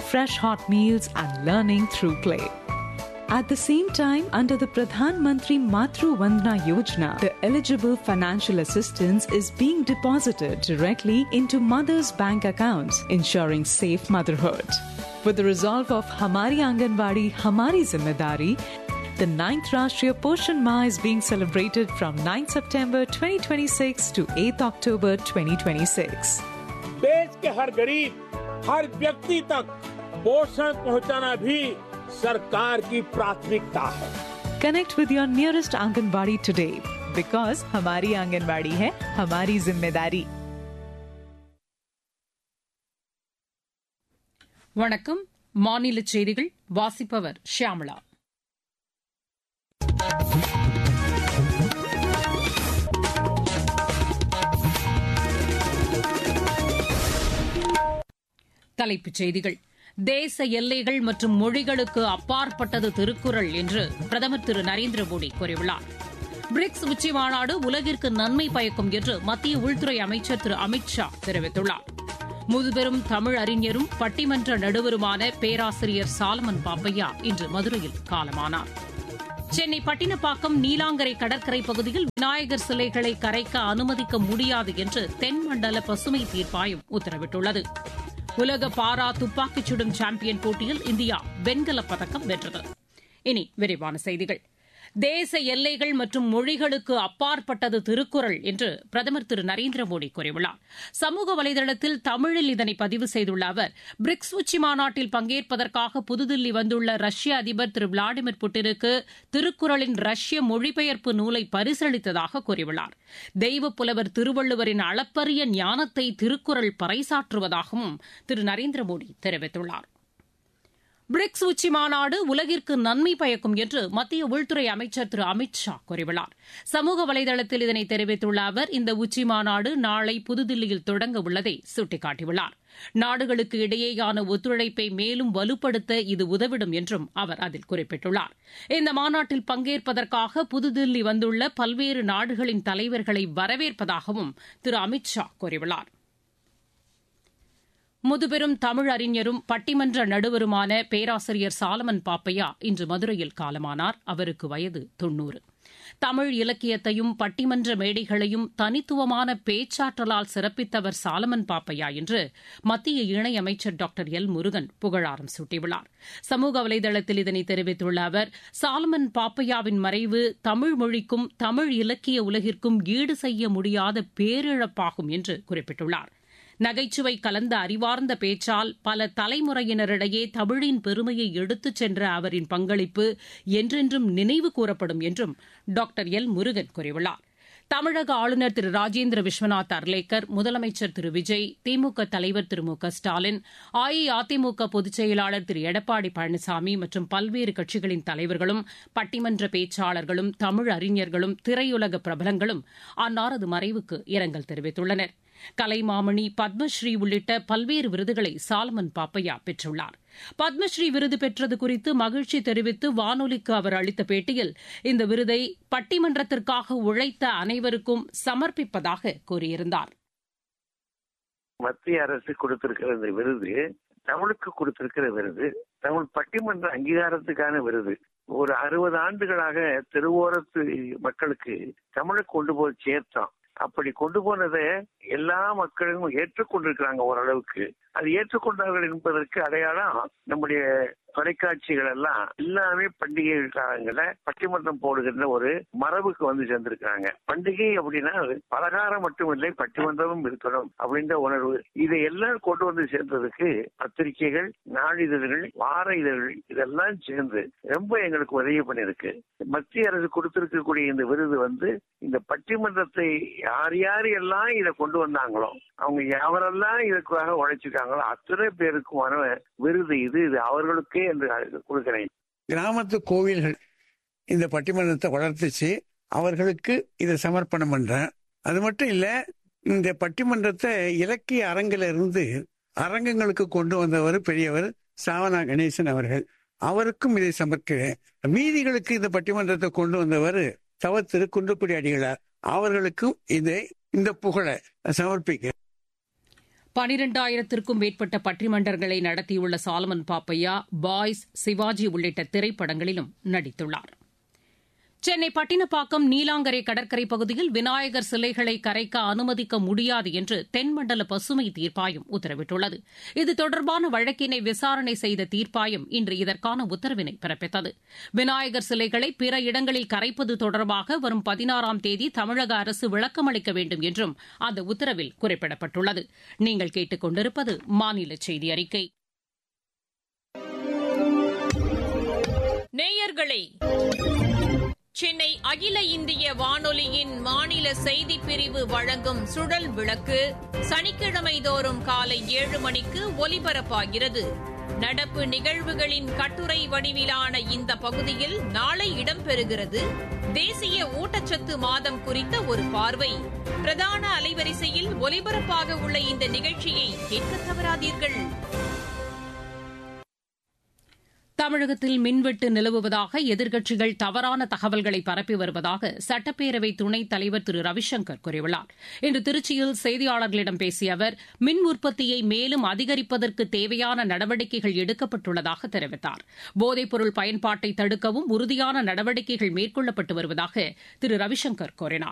fresh hot meals and learning through play. At the same time, under the Pradhan Mantri Matru Vandana Yojana, the eligible financial assistance is being deposited directly into mothers' bank accounts, ensuring safe motherhood. With the resolve of Hamari Anganwadi, Hamari Zimmedari, the 9th Rashtriya Poshan Ma is being celebrated from 9 September 2026 to 8 October 2026. देश के हर गरीब हर व्यक्ति तक पोषण पहुंचाना भी सरकार की प्राथमिकता है Connect with your nearest Anganwadi today because हमारी आंगनबाड़ी है हमारी जिम्मेदारी வணக்கம் மாநில செய்திகள் வாசிப்பவர் ஷியாமளா தலைப்புச் செய்திகள் தேச எல்லைகள் மற்றும் மொழிகளுக்கு அப்பாற்பட்டது திருக்குறள் என்று பிரதமர் திரு நரேந்திர மோடி கூறியுள்ளார் பிரிக்ஸ் உச்சி மாநாடு உலகிற்கு நன்மை பயக்கும் என்று மத்திய உள்துறை அமைச்சர் திரு அமித் ஷா தெரிவித்துள்ளார் முதுபெரும் தமிழ் அறிஞரும் பட்டிமன்ற நடுவருமான பேராசிரியர் சாலமன் பாப்பையா இன்று மதுரையில் காலமானார் சென்னை பட்டினப்பாக்கம் நீலாங்கரை கடற்கரை பகுதியில் விநாயகர் சிலைகளை கரைக்க அனுமதிக்க முடியாது என்று தென்மண்டல பசுமை தீர்ப்பாயம் உத்தரவிட்டுள்ளது உலக பாரா துப்பாக்கிச் சுடும் சாம்பியன் போட்டியில் இந்தியா வெண்கலப் பதக்கம் வென்றது இனி விரிவான செய்திகள் தேச எல்லைகள் மற்றும் மொழிகளுக்கு அப்பாற்பட்டது திருக்குறள் என்று பிரதமர் திரு நரேந்திர மோடி கூறியுள்ளார் சமூக வலைதளத்தில் தமிழில் இதனை பதிவு செய்துள்ள அவர் பிரிக்ஸ் உச்சி மாநாட்டில் பங்கேற்பதற்காக புதுதில்லி வந்துள்ள ரஷ்ய அதிபர் திரு விளாடிமிர் புட்டினுக்கு திருக்குறளின் ரஷ்ய மொழிபெயர்ப்பு நூலை பரிசளித்ததாக கூறியுள்ளார் தெய்வ புலவர் திருவள்ளுவரின் அளப்பரிய ஞானத்தை திருக்குறள் பறைசாற்றுவதாகவும் திரு நரேந்திர மோடி தெரிவித்துள்ளார் பிரிக்ஸ் உச்சி மாநாடு உலகிற்கு நன்மை பயக்கும் என்று மத்திய உள்துறை அமைச்சர் திரு அமித் ஷா கூறியுள்ளார் சமூக வலைதளத்தில் இதனை தெரிவித்துள்ள அவர் இந்த உச்சி மாநாடு நாளை புதுதில்லியில் தொடங்க உள்ளதை சுட்டிக்காட்டியுள்ளார் நாடுகளுக்கு இடையேயான ஒத்துழைப்பை மேலும் வலுப்படுத்த இது உதவிடும் என்றும் அவர் அதில் குறிப்பிட்டுள்ளார் இந்த மாநாட்டில் பங்கேற்பதற்காக புதுதில்லி வந்துள்ள பல்வேறு நாடுகளின் தலைவர்களை வரவேற்பதாகவும் திரு அமித் ஷா கூறியுள்ளார் முதுபெரும் தமிழ் அறிஞரும் பட்டிமன்ற நடுவருமான பேராசிரியர் சாலமன் பாப்பையா இன்று மதுரையில் காலமானார் அவருக்கு வயது தொன்னூறு தமிழ் இலக்கியத்தையும் பட்டிமன்ற மேடைகளையும் தனித்துவமான பேச்சாற்றலால் சிறப்பித்தவர் சாலமன் பாப்பையா என்று மத்திய இணையமைச்சர் டாக்டர் எல் முருகன் புகழாரம் சூட்டியுள்ளார் சமூக வலைதளத்தில் இதனை தெரிவித்துள்ள அவர் சாலமன் பாப்பையாவின் மறைவு தமிழ் மொழிக்கும் தமிழ் இலக்கிய உலகிற்கும் ஈடு செய்ய முடியாத பேரிழப்பாகும் என்று குறிப்பிட்டுள்ளார் நகைச்சுவை கலந்த அறிவார்ந்த பேச்சால் பல தலைமுறையினரிடையே தமிழின் பெருமையை எடுத்துச் சென்ற அவரின் பங்களிப்பு என்றென்றும் நினைவு கூறப்படும் என்றும் டாக்டர் எல் முருகன் கூறியுள்ளார் தமிழக ஆளுநர் திரு ராஜேந்திர விஸ்வநாத் அர்லேக்கர் முதலமைச்சர் திரு விஜய் திமுக தலைவர் திரு மு க ஸ்டாலின் அஇஅதிமுக பொதுச் செயலாளர் திரு எடப்பாடி பழனிசாமி மற்றும் பல்வேறு கட்சிகளின் தலைவர்களும் பட்டிமன்ற பேச்சாளர்களும் தமிழ் அறிஞர்களும் திரையுலக பிரபலங்களும் அன்னாரது மறைவுக்கு இரங்கல் தெரிவித்துள்ளனா் கலைமாமணி பத்மஸ்ரீ உள்ளிட்ட பல்வேறு விருதுகளை சாலமன் பாப்பையா பெற்றுள்ளார் பத்மஸ்ரீ விருது பெற்றது குறித்து மகிழ்ச்சி தெரிவித்து வானொலிக்கு அவர் அளித்த பேட்டியில் இந்த விருதை பட்டிமன்றத்திற்காக உழைத்த அனைவருக்கும் சமர்ப்பிப்பதாக கூறியிருந்தார் மத்திய அரசு கொடுத்திருக்கிற இந்த விருது தமிழுக்கு கொடுத்திருக்கிற விருது தமிழ் பட்டிமன்ற அங்கீகாரத்துக்கான விருது ஒரு அறுபது ஆண்டுகளாக தெருவோரத்து மக்களுக்கு தமிழை கொண்டு போய் சேர்த்தோம் அப்படி கொண்டு போனதை எல்லா மக்களும் ஏற்றுக்கொண்டிருக்கிறாங்க ஓரளவுக்கு அது ஏற்றுக்கொண்டார்கள் என்பதற்கு அடையாளம் நம்முடைய தொலைக்காட்சிகள் எல்லாம் எல்லாமே பண்டிகை காலங்கள பட்டிமன்றம் போடுகின்ற ஒரு மரபுக்கு வந்து சேர்ந்திருக்காங்க பண்டிகை அப்படின்னா பலகாரம் மட்டும் இல்லை பட்டிமன்றமும் இருக்கணும் அப்படின்ற உணர்வு இதை எல்லாம் கொண்டு வந்து சேர்ந்ததுக்கு பத்திரிகைகள் நாளிதழ்கள் வார இதழ்கள் இதெல்லாம் சேர்ந்து ரொம்ப எங்களுக்கு உதவி பண்ணிருக்கு மத்திய அரசு கொடுத்திருக்கக்கூடிய இந்த விருது வந்து இந்த பட்டிமன்றத்தை யார் யார் எல்லாம் இதை கொண்டு வந்தாங்களோ அவங்க யாரெல்லாம் இதுக்காக உழைச்சிருக்காங்களோ அத்தனை பேருக்குமான விருது இது இது அவர்களுக்கே என்று கொடுக்கிறேன் கிராமத்து கோவில்கள் இந்த பட்டிமன்றத்தை வளர்த்துச்சு அவர்களுக்கு இதை சமர்ப்பணம் பண்றேன் அது மட்டும் இல்ல இந்த பட்டிமன்றத்தை இலக்கிய அரங்கில இருந்து அரங்கங்களுக்கு கொண்டு வந்தவர் பெரியவர் சாவனா கணேசன் அவர்கள் அவருக்கும் இதை சமர்க்கிறேன் வீதிகளுக்கு இந்த பட்டிமன்றத்தை கொண்டு வந்தவர் தவ திரு குன்றக்குடி அடிகளார் அவர்களுக்கும் இதை இந்த புகழை சமர்ப்பிக்க பனிரெண்டாயிரத்திற்கும் மேற்பட்ட பட்டிமன்றங்களை நடத்தியுள்ள சாலமன் பாப்பையா பாய்ஸ் சிவாஜி உள்ளிட்ட திரைப்படங்களிலும் நடித்துள்ளார் சென்னை பட்டினப்பாக்கம் நீலாங்கரை கடற்கரை பகுதியில் விநாயகர் சிலைகளை கரைக்க அனுமதிக்க முடியாது என்று தென்மண்டல பசுமை தீர்ப்பாயம் உத்தரவிட்டுள்ளது இது தொடர்பான வழக்கினை விசாரணை செய்த தீர்ப்பாயம் இன்று இதற்கான உத்தரவினை பிறப்பித்தது விநாயகர் சிலைகளை பிற இடங்களில் கரைப்பது தொடர்பாக வரும் பதினாறாம் தேதி தமிழக அரசு விளக்கமளிக்க வேண்டும் என்றும் அந்த உத்தரவில் குறிப்பிடப்பட்டுள்ளது நீங்கள் கேட்டுக் கொண்டிருப்பது மாநில செய்தி அறிக்கை நேயர்களே சென்னை அகில இந்திய வானொலியின் மாநில செய்திப் பிரிவு வழங்கும் சுழல் விளக்கு சனிக்கிழமை தோறும் காலை ஏழு மணிக்கு ஒலிபரப்பாகிறது நடப்பு நிகழ்வுகளின் கட்டுரை வடிவிலான இந்த பகுதியில் நாளை இடம்பெறுகிறது தேசிய ஊட்டச்சத்து மாதம் குறித்த ஒரு பார்வை பிரதான அலைவரிசையில் ஒலிபரப்பாக உள்ள இந்த நிகழ்ச்சியை கேட்க தவறாதீர்கள் தமிழகத்தில் மின்வெட்டு நிலவுவதாக எதிர்க்கட்சிகள் தவறான தகவல்களை பரப்பி வருவதாக சட்டப்பேரவை துணைத் தலைவர் திரு ரவிசங்கர் கூறியுள்ளார் இன்று திருச்சியில் செய்தியாளர்களிடம் பேசிய அவர் மின் உற்பத்தியை மேலும் அதிகரிப்பதற்கு தேவையான நடவடிக்கைகள் எடுக்கப்பட்டுள்ளதாக தெரிவித்தார் போதைப்பொருள் பயன்பாட்டை தடுக்கவும் உறுதியான நடவடிக்கைகள் மேற்கொள்ளப்பட்டு வருவதாக திரு ரவிசங்கர் கூறினார்